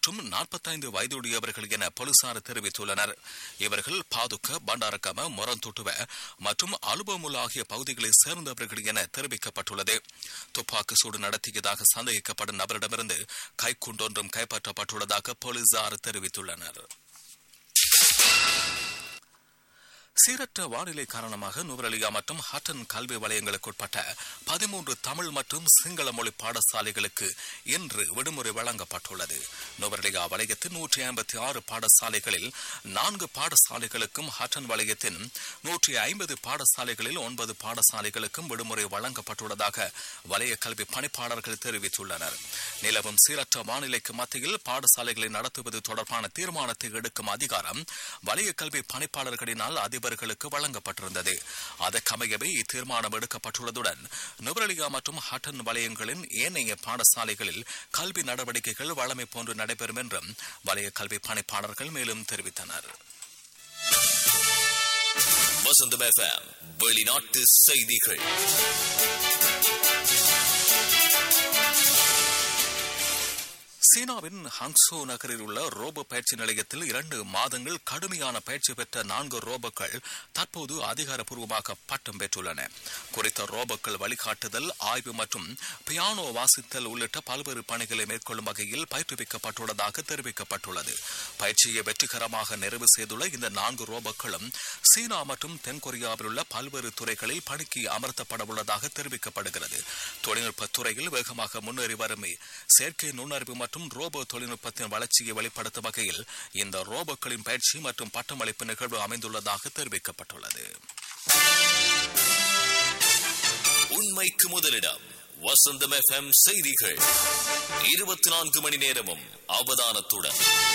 மற்றும் நாற்பத்தைந்து வயதுடையவர்கள் என போலீசார் தெரிவித்துள்ளனர் இவர்கள் பாதுக்க பண்டாரக்கம மொரந்தொட்டுவ மற்றும் அலுபமுல் ஆகிய பகுதிகளைச் சேர்ந்தவர்கள் என தெரிவிக்கப்பட்டுள்ளது துப்பாக்கி சூடு நடத்தியதாக சந்தேகிக்கப்படும் நபரிடமிருந்து கைக்குண்டொன்றும் கைப்பற்றப்பட்டுள்ளதாக போலீசார் தெரிவித்துள்ளனர் சீரற்ற வானிலை காரணமாக நுவரலியா மற்றும் ஹட்டன் கல்வி வலயங்களுக்குட்பட்ட பதிமூன்று தமிழ் மற்றும் சிங்கள மொழி பாடசாலைகளுக்கு இன்று விடுமுறை வழங்கப்பட்டுள்ளது நுவரலியா வலயத்தின் நூற்றி ஐம்பத்தி ஆறு பாடசாலைகளில் நான்கு பாடசாலைகளுக்கும் ஹட்டன் வலயத்தின் நூற்றி ஐம்பது பாடசாலைகளில் ஒன்பது பாடசாலைகளுக்கும் விடுமுறை வழங்கப்பட்டுள்ளதாக வலய கல்வி பணிப்பாளர்கள் தெரிவித்துள்ளனர் நிலவும் சீரற்ற வானிலைக்கு மத்தியில் பாடசாலைகளை நடத்துவது தொடர்பான தீர்மானத்தை எடுக்கும் அதிகாரம் வலய கல்வி பணிப்பாளர்களினால் அதிபர்களுக்கு வழங்கப்பட்டிருந்தது அதற்கமையவே இத்தீர்மானம் எடுக்கப்பட்டுள்ளதுடன் நுவரலியா மற்றும் ஹட்டன் வலயங்களின் ஏனைய பாடசாலைகளில் கல்வி நடவடிக்கைகள் வழமை போன்று நடைபெறும் என்றும் வலய கல்வி பணிப்பாளர்கள் மேலும் தெரிவித்தனர் வசந்தம் எஃப்எம் வெளிநாட்டு செய்திகள் சீனாவின் ஹங்சோ நகரில் உள்ள ரோபோ பயிற்சி நிலையத்தில் இரண்டு மாதங்கள் கடுமையான பயிற்சி பெற்ற நான்கு ரோபோக்கள் தற்போது அதிகாரப்பூர்வமாக பட்டம் பெற்றுள்ளன குறித்த ரோபோக்கள் வழிகாட்டுதல் ஆய்வு மற்றும் பியானோ வாசித்தல் உள்ளிட்ட பல்வேறு பணிகளை மேற்கொள்ளும் வகையில் பயிற்றுவிக்கப்பட்டுள்ளதாக தெரிவிக்கப்பட்டுள்ளது பயிற்சியை வெற்றிகரமாக நிறைவு செய்துள்ள இந்த நான்கு ரோபோக்களும் சீனா மற்றும் தென்கொரியாவில் உள்ள பல்வேறு துறைகளில் பணிக்கு அமர்த்தப்பட உள்ளதாக தெரிவிக்கப்படுகிறது தொழில்நுட்ப துறையில் வேகமாக முன்னேறி வரும் செயற்கை நுண்ணறிவு மற்றும் ரோபோ தொழில்நுட்பத்தின் வளர்ச்சியை வெளிப்படுத்தும் வகையில் இந்த ரோபோக்களின் பயிற்சி மற்றும் பட்டமளிப்பு நிகழ்வு அமைந்துள்ளதாக தெரிவிக்கப்பட்டுள்ளது உண்மைக்கு முதலிடம் வசந்தம் எஃப்எம் செய்திகள் இருபத்தி நான்கு மணி நேரமும் அவதானத்துடன்